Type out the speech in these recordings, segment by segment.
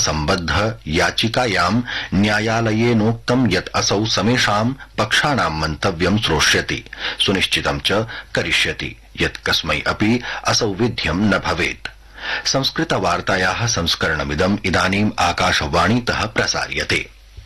सम्बद्ध याचिकायां न्यायालयेनोक्तं यत् असौ समेषां पक्षाणां मन्तव्यं श्रोष्यति सुनिश्चितं च करिष्यति यत् कस्मै अपि असौविध्यं न भवेत् संस्कृतवार्तायाः संस्करणमिदम् इदानीम् आकाशवाणीतः प्रसार्यते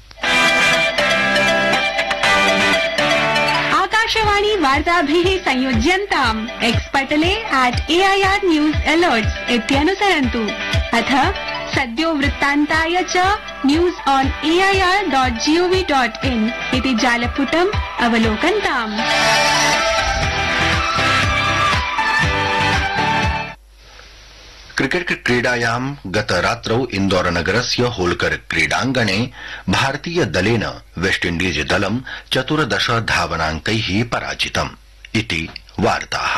आकाशवाणी वार्ताभिः संयोज्यन्ताम् एक्स् पटले अट् एआईआर् न्यूस् अलर्ट्स् इत्यनुसरन्तु अथ सद्यो वृत्तान्ताय च news on AIR dot GOV dot in इति जालपुटम् अवलोकन्ताम् क्रिकेट क्रीडायां गतरात्रौ इन्दौरनगरस्य होल्कर क्रीडाङ्गणे भारतीय दलेन वेस्टइण्डीज दलं चतुर्दश धावनाङ्कै पराजितम् इति वार्ताः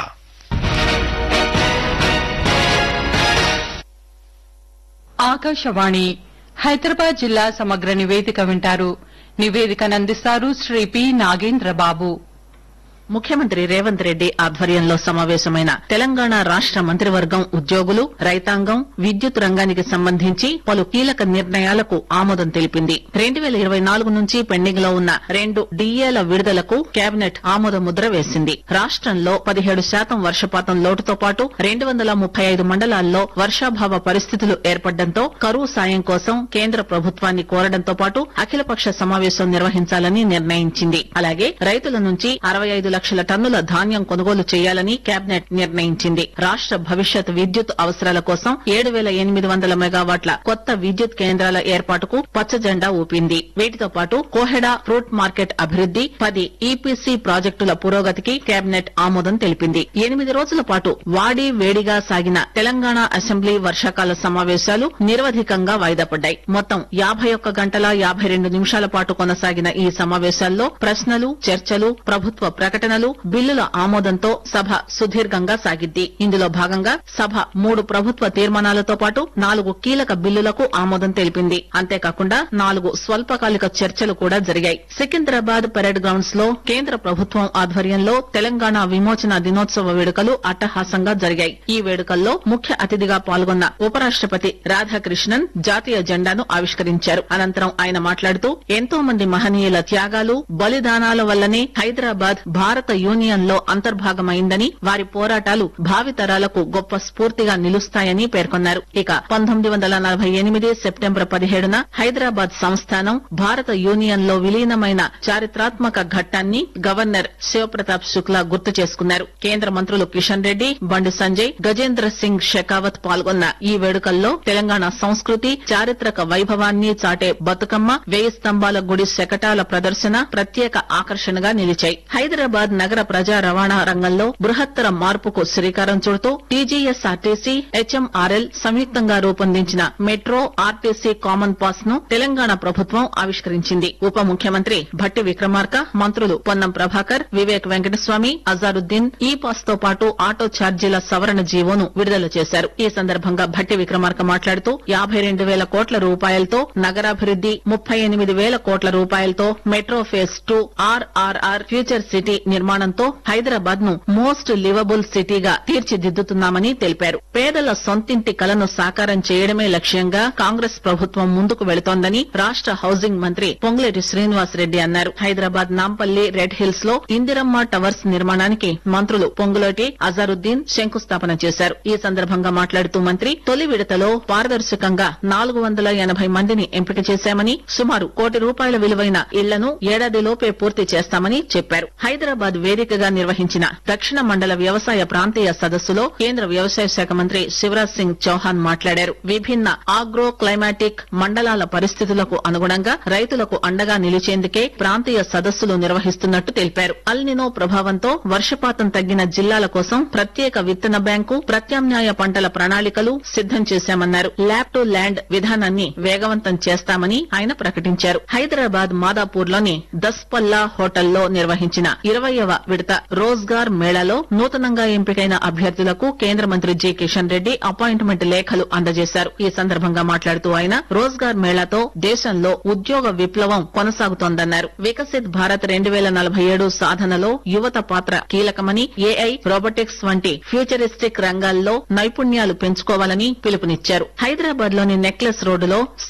ఆకాశవాణి హైదరాబాద్ జిల్లా సమగ్ర నివేదిక వింటారు నివేదికనందిస్తారు శ్రీ పి నాగేంద్రబాబు ముఖ్యమంత్రి రేవంత్ రెడ్డి ఆధ్వర్యంలో సమావేశమైన తెలంగాణ రాష్ట మంత్రివర్గం ఉద్యోగులు రైతాంగం విద్యుత్ రంగానికి సంబంధించి పలు కీలక నిర్ణయాలకు ఆమోదం తెలిపింది రెండు వేల ఇరవై నాలుగు నుంచి పెండింగ్ లో ఉన్న రెండు డిఏల విడుదలకు కేబినెట్ ఆమోద ముద్ర వేసింది రాష్టంలో పదిహేడు శాతం వర్షపాతం లోటుతో పాటు రెండు వందల ముప్పై ఐదు మండలాల్లో వర్షాభావ పరిస్థితులు ఏర్పడడంతో కరువు సాయం కోసం కేంద్ర ప్రభుత్వాన్ని కోరడంతో పాటు అఖిలపక్ష సమావేశం నిర్వహించాలని నిర్ణయించింది అలాగే రైతుల నుంచి అరవై ఐదు లక్షల టన్నుల ధాన్యం కొనుగోలు చేయాలని కేబినెట్ నిర్ణయించింది రాష్ట భవిష్యత్ విద్యుత్ అవసరాల కోసం ఏడు వేల ఎనిమిది వందల మెగావాట్ల కొత్త విద్యుత్ కేంద్రాల ఏర్పాటుకు పచ్చజెండా ఊపింది వీటితో పాటు కోహెడా ఫ్రూట్ మార్కెట్ అభివృద్ది పది ఈపీసీ ప్రాజెక్టుల పురోగతికి కేబినెట్ ఆమోదం తెలిపింది ఎనిమిది రోజుల పాటు వాడి వేడిగా సాగిన తెలంగాణ అసెంబ్లీ వర్షాకాల సమావేశాలు నిరవధికంగా వాయిదా పడ్డాయి మొత్తం యాభై ఒక్క గంటల యాభై రెండు నిమిషాల పాటు కొనసాగిన ఈ సమావేశాల్లో ప్రశ్నలు చర్చలు ప్రభుత్వ ప్రకటనలు బిల్లుల ఆమోదంతో సభ సుదీర్ఘంగా సాగిద్ది ఇందులో భాగంగా సభ మూడు ప్రభుత్వ తీర్మానాలతో పాటు నాలుగు కీలక బిల్లులకు ఆమోదం తెలిపింది అంతేకాకుండా నాలుగు స్వల్పకాలిక చర్చలు కూడా జరిగాయి సికింద్రాబాద్ పరేడ్ గ్రౌండ్స్ లో కేంద్ర ప్రభుత్వం ఆధ్వర్యంలో తెలంగాణ విమోచన దినోత్సవ వేడుకలు అట్టహాసంగా జరిగాయి ఈ వేడుకల్లో ముఖ్య అతిథిగా పాల్గొన్న ఉపరాష్టపతి రాధాకృష్ణన్ జాతీయ జెండాను ఆవిష్కరించారు అనంతరం ఆయన మాట్లాడుతూ ఎంతో మంది మహనీయుల త్యాగాలు బలిదానాల వల్లనే హైదరాబాద్ భారత యూనియన్ లో అంతర్భాగమైందని వారి పోరాటాలు భావితరాలకు గొప్ప స్ఫూర్తిగా నిలుస్తాయని పేర్కొన్నారు ఇక పంతొమ్మిది వందల నలభై ఎనిమిది సెప్టెంబర్ పదిహేడున హైదరాబాద్ సంస్థానం భారత యూనియన్ లో విలీనమైన చారిత్రాత్మక ఘట్టాన్ని గవర్నర్ శివప్రతాప్ శుక్లా గుర్తు చేసుకున్నారు కేంద్ర మంత్రులు కిషన్ రెడ్డి బండి సంజయ్ గజేంద్ర సింగ్ షెకావత్ పాల్గొన్న ఈ వేడుకల్లో తెలంగాణ సంస్కృతి చారిత్రక వైభవాన్ని చాటే బతుకమ్మ వేయి స్తంభాల గుడి శకటాల ప్రదర్శన ప్రత్యేక ఆకర్షణగా నిలిచాయి హైదరాబాద్ నగర ప్రజా రవాణా రంగంలో బృహత్తర మార్పుకు శ్రీకారం చుడుతూ టీజీఎస్ఆర్టీసీ హెచ్ఎంఆర్ఎల్ సంయుక్తంగా రూపొందించిన మెట్రో ఆర్టీసీ కామన్ పాస్ ను తెలంగాణ ప్రభుత్వం ఆవిష్కరించింది ఉప ముఖ్యమంత్రి భట్టి విక్రమార్క మంత్రులు పొన్నం ప్రభాకర్ వివేక్ వెంకటస్వామి అజారుద్దీన్ ఈ పాస్ తో పాటు ఆటో ఛార్జీల సవరణ జీవోను విడుదల చేశారు ఈ సందర్భంగా భట్టి విక్రమార్క మాట్లాడుతూ యాభై రెండు వేల కోట్ల రూపాయలతో నగరాభివృద్ది ముప్పై ఎనిమిది వేల కోట్ల రూపాయలతో metro phase two RRR future city నిర్మాణంతో హైదరాబాద్ ను మోస్ట్ లివబుల్ సిటీగా తీర్చిదిద్దుతున్నామని తెలిపారు పేదల సొంతింటి కలను సాకారం చేయడమే లక్ష్యంగా కాంగ్రెస్ ప్రభుత్వం ముందుకు వెళుతోందని రాష్ట హౌసింగ్ మంత్రి పొంగులేటి శ్రీనివాస్ రెడ్డి అన్నారు హైదరాబాద్ నాంపల్లి రెడ్ హిల్స్ లో ఇందిరమ్మ టవర్స్ నిర్మాణానికి మంత్రులు పొంగులేటి అజారుద్దీన్ శంకుస్థాపన చేశారు ఈ సందర్భంగా మాట్లాడుతూ మంత్రి తొలి విడతలో పారదర్శకంగా నాలుగు వందల ఎనభై మందిని ఎంపిక చేశామని సుమారు కోటి రూపాయల విలువైన ఇళ్లను ఏడాదిలోపే పూర్తి చేస్తామని చెప్పారు హైదరాబాద్ వేదికగా నిర్వహించిన దక్షిణ మండల వ్యవసాయ ప్రాంతీయ సదస్సులో కేంద్ర వ్యవసాయ శాఖ మంత్రి శివరాజ్ సింగ్ చౌహాన్ మాట్లాడారు విభిన్న ఆగ్రో క్లైమాటిక్ మండలాల పరిస్థితులకు అనుగుణంగా రైతులకు అండగా నిలిచేందుకే ప్రాంతీయ సదస్సులు నిర్వహిస్తున్నట్టు తెలిపారు అల్నినో ప్రభావంతో వర్షపాతం తగ్గిన జిల్లాల కోసం ప్రత్యేక విత్తన బ్యాంకు ప్రత్యామ్నాయ పంటల ప్రణాళికలు సిద్దం చేశామన్నారు ల్యాబ్ టు ల్యాండ్ విధానాన్ని వేగవంతం చేస్తామని ఆయన ప్రకటించారు హైదరాబాద్ మాదాపూర్ లోని దస్పల్లా హోటల్లో నిర్వహించిన ఇరవయవ విడత రోజ్గార్ మేళాలో నూతనంగా ఎంపికైన అభ్యర్థులకు కేంద్ర మంత్రి జి కిషన్ రెడ్డి అపాయింట్మెంట్ లేఖలు అందజేశారు ఈ సందర్భంగా మాట్లాడుతూ ఆయన రోజ్గార్ మేళాతో దేశంలో ఉద్యోగ విప్లవం కొనసాగుతోందన్నారు వికసిత్ భారత్ రెండు వేల నలభై ఏడు సాధనలో యువత పాత్ర కీలకమని ఏఐ రోబోటిక్స్ వంటి ఫ్యూచరిస్టిక్ రంగాల్లో నైపుణ్యాలు పెంచుకోవాలని పిలుపునిచ్చారు హైదరాబాద్ లోని నెక్లెస్ రోడ్డులో